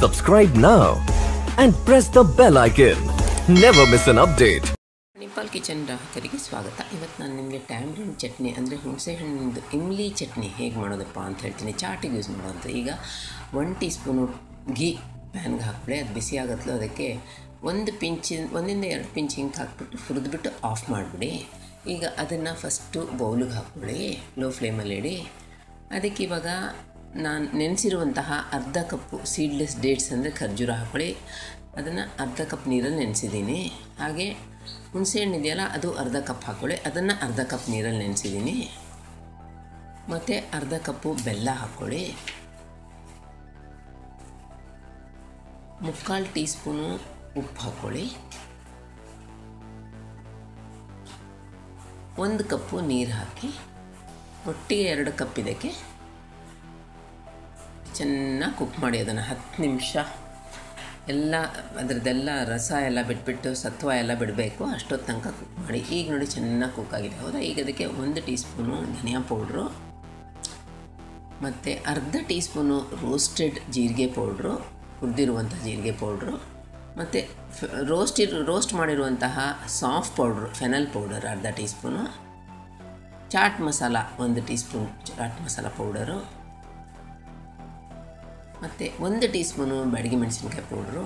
Subscribe now and press the bell icon. Never miss an update. ನಿಪಾಲ್ kitchen ಗ್ರಾಹಕರಿಗೆ ಸ್ವಾಗತ ಇವತ್ತು ನಾನು ನಿಮಗೆ ಟ್ಯಾಮ್ರಿನ್ ಚಟ್ನಿ ಅಂದರೆ ಹುಣಸೆ ಹಣ್ಣಿಂದು ಇಮ್ಲಿ ಚಟ್ನಿ ಹೇಗೆ ಮಾಡೋದಪ್ಪ ಅಂತ ಹೇಳ್ತೀನಿ ಚಾಟಿಗೆ ಯೂಸ್ ಮಾಡೋವಂಥ ಈಗ ಒನ್ ಟೀ ಸ್ಪೂನು ಘೀ ಪ್ಯಾನ್ಗೆ ಹಾಕ್ಬಿಡಿ ಅದು ಬಿಸಿ ಆಗತ್ತಲೋ ಅದಕ್ಕೆ ಒಂದು ಪಿಂಚ್ ಒಂದಿಂದ ಎರಡು ಪಿಂಚ್ ಹಿಂಗೆ ಹಾಕ್ಬಿಟ್ಟು ಹುರಿದ್ಬಿಟ್ಟು ಆಫ್ ಮಾಡಿಬಿಡಿ ಈಗ ಅದನ್ನು ಫಸ್ಟು ಬೌಲಿಗೆ ಹಾಕ್ಬಿಡಿ ಲೋ ಫ್ಲೇಮಲ್ಲಿ ಇಡಿ ಅದಕ್ಕೆ ಇವಾಗ ನಾನು ನೆನೆಸಿರುವಂತಹ ಅರ್ಧ ಕಪ್ಪು ಸೀಡ್ಲೆಸ್ ಡೇಟ್ಸ್ ಅಂದರೆ ಖರ್ಜೂರ ಹಾಕ್ಕೊಳ್ಳಿ ಅದನ್ನು ಅರ್ಧ ಕಪ್ ನೀರಲ್ಲಿ ನೆನೆಸಿದ್ದೀನಿ ಹಾಗೆ ಹುಣಸೆ ಹಣ್ಣು ಇದೆಯಲ್ಲ ಅದು ಅರ್ಧ ಕಪ್ ಹಾಕ್ಕೊಳ್ಳಿ ಅದನ್ನು ಅರ್ಧ ಕಪ್ ನೀರಲ್ಲಿ ನೆನೆಸಿದ್ದೀನಿ ಮತ್ತು ಅರ್ಧ ಕಪ್ಪು ಬೆಲ್ಲ ಹಾಕ್ಕೊಳ್ಳಿ ಮುಕ್ಕಾಲು ಟೀ ಸ್ಪೂನು ಉಪ್ಪು ಹಾಕ್ಕೊಳ್ಳಿ ಒಂದು ಕಪ್ಪು ನೀರು ಹಾಕಿ ಒಟ್ಟಿಗೆ ಎರಡು ಕಪ್ ಇದಕ್ಕೆ ಚೆನ್ನಾಗಿ ಕುಕ್ ಮಾಡಿ ಅದನ್ನು ಹತ್ತು ನಿಮಿಷ ಎಲ್ಲ ಅದರದ್ದೆಲ್ಲ ರಸ ಎಲ್ಲ ಬಿಟ್ಬಿಟ್ಟು ಸತ್ವ ಎಲ್ಲ ಬಿಡಬೇಕು ಅಷ್ಟೊತ್ತು ತನಕ ಕುಕ್ ಮಾಡಿ ಈಗ ನೋಡಿ ಚೆನ್ನಾಗಿ ಕುಕ್ ಆಗಿದೆ ಹೌದಾ ಈಗ ಅದಕ್ಕೆ ಒಂದು ಟೀ ಸ್ಪೂನು ಧನಿಯಾ ಪೌಡ್ರು ಮತ್ತು ಅರ್ಧ ಟೀ ಸ್ಪೂನು ರೋಸ್ಟೆಡ್ ಜೀರಿಗೆ ಪೌಡ್ರು ಹುರಿದಿರುವಂಥ ಜೀರಿಗೆ ಪೌಡ್ರು ಮತ್ತು ರೋಸ್ಟ್ ಇರು ರೋಸ್ಟ್ ಮಾಡಿರುವಂತಹ ಸಾಫ್ಟ್ ಪೌಡ್ರು ಫೆನಲ್ ಪೌಡರ್ ಅರ್ಧ ಟೀ ಸ್ಪೂನು ಚಾಟ್ ಮಸಾಲ ಒಂದು teaspoon chaat masala powder ಮತ್ತು ಒಂದು ಟೀ ಸ್ಪೂನು ಬ್ಯಾಡಗಿ ಮೆಣಸಿನ್ಕಾಯಿ ಪೌಡ್ರು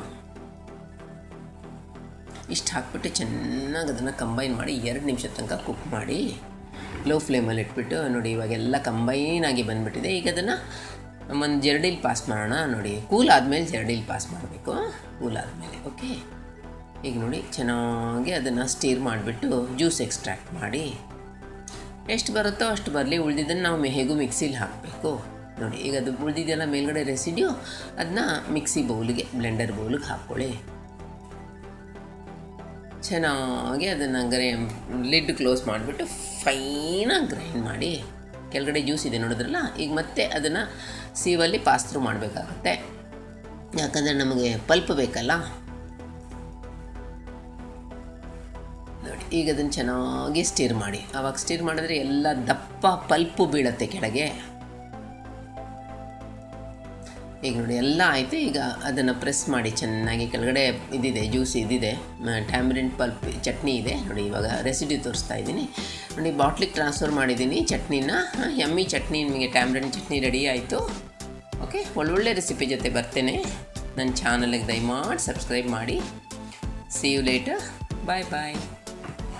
ಇಷ್ಟು ಹಾಕ್ಬಿಟ್ಟು ಚೆನ್ನಾಗಿ ಅದನ್ನು ಕಂಬೈನ್ ಮಾಡಿ ಎರಡು ನಿಮಿಷ ತನಕ ಕುಕ್ ಮಾಡಿ ಲೋ ಫ್ಲೇಮಲ್ಲಿ ಇಟ್ಬಿಟ್ಟು ನೋಡಿ ಇವಾಗೆಲ್ಲ ಕಂಬೈನ್ ಆಗಿ ಬಂದುಬಿಟ್ಟಿದೆ ಈಗ ಅದನ್ನು ಒಂದು ಜರಡಿಲಿ ಪಾಸ್ ಮಾಡೋಣ ನೋಡಿ ಕೂಲ್ ಆದಮೇಲೆ ಜರಡಿಲಿ ಪಾಸ್ ಮಾಡಬೇಕು ಕೂಲ್ ಆದಮೇಲೆ ಓಕೆ ಈಗ ನೋಡಿ ಚೆನ್ನಾಗಿ ಅದನ್ನು ಸ್ಟೀರ್ ಮಾಡಿಬಿಟ್ಟು ಜ್ಯೂಸ್ ಎಕ್ಸ್ಟ್ರಾಕ್ಟ್ ಮಾಡಿ ಎಷ್ಟು ಬರುತ್ತೋ ಅಷ್ಟು ಬರಲಿ ಉಳಿದಿದ್ದನ್ನು ನಾವು ಹೇಗೂ ಮಿಕ್ಸಿಲಿ ಹಾಕಬೇಕು ನೋಡಿ ಈಗ ಅದು ಉಳಿದಿದೆಯಲ್ಲ ಮೇಲ್ಗಡೆ ರೆಸಿಡ್ಯೂ ಅದನ್ನ ಮಿಕ್ಸಿ ಬೌಲಿಗೆ ಬ್ಲೆಂಡರ್ ಬೌಲಿಗೆ ಹಾಕ್ಕೊಳ್ಳಿ ಚೆನ್ನಾಗಿ ಅದನ್ನು ಗರೆ ಲಿಡ್ ಕ್ಲೋಸ್ ಮಾಡಿಬಿಟ್ಟು ಫೈನಾಗಿ ಗ್ರೈಂಡ್ ಮಾಡಿ ಕೆಳಗಡೆ ಜ್ಯೂಸ್ ಇದೆ ನೋಡಿದ್ರಲ್ಲ ಈಗ ಮತ್ತೆ ಅದನ್ನು ಸೀವಲ್ಲಿ ಪಾಸ್ ಥ್ರೂ ಮಾಡಬೇಕಾಗತ್ತೆ ಯಾಕಂದರೆ ನಮಗೆ ಪಲ್ಪ್ ಬೇಕಲ್ಲ ನೋಡಿ ಈಗ ಅದನ್ನು ಚೆನ್ನಾಗಿ ಸ್ಟೀರ್ ಮಾಡಿ ಆವಾಗ ಸ್ಟೀರ್ ಮಾಡಿದ್ರೆ ಎಲ್ಲ ದಪ್ಪ ಪಲ್ಪು ಬೀಳತ್ತೆ ಕೆಳಗೆ ಈಗ ನೋಡಿ ಎಲ್ಲ ಆಯಿತು ಈಗ ಅದನ್ನು ಪ್ರೆಸ್ ಮಾಡಿ ಚೆನ್ನಾಗಿ ಕೆಳಗಡೆ ಇದಿದೆ ಜ್ಯೂಸ್ ಇದಿದೆ ಟ್ಯಾಮ್ರಿನ್ ಪಲ್ಪ್ ಚಟ್ನಿ ಇದೆ ನೋಡಿ ಇವಾಗ ರೆಸಿಡ್ಯೂ ತೋರಿಸ್ತಾ ಇದ್ದೀನಿ ನೋಡಿ ಬಾಟ್ಲಿಗೆ ಟ್ರಾನ್ಸ್ಫರ್ ಮಾಡಿದ್ದೀನಿ ಚಟ್ನಿನ ಎಮ್ಮಿ ಚಟ್ನಿ ನಿಮಗೆ ಟ್ಯಾಮ್ರಿನ್ ಚಟ್ನಿ ರೆಡಿ ಆಯಿತು ಓಕೆ ಒಳ್ಳೊಳ್ಳೆ ರೆಸಿಪಿ ಜೊತೆ ಬರ್ತೇನೆ ನನ್ನ ಚಾನಲ್ಗೆ ದಯಮಾಡಿ ಸಬ್ಸ್ಕ್ರೈಬ್ ಮಾಡಿ see you later bye bye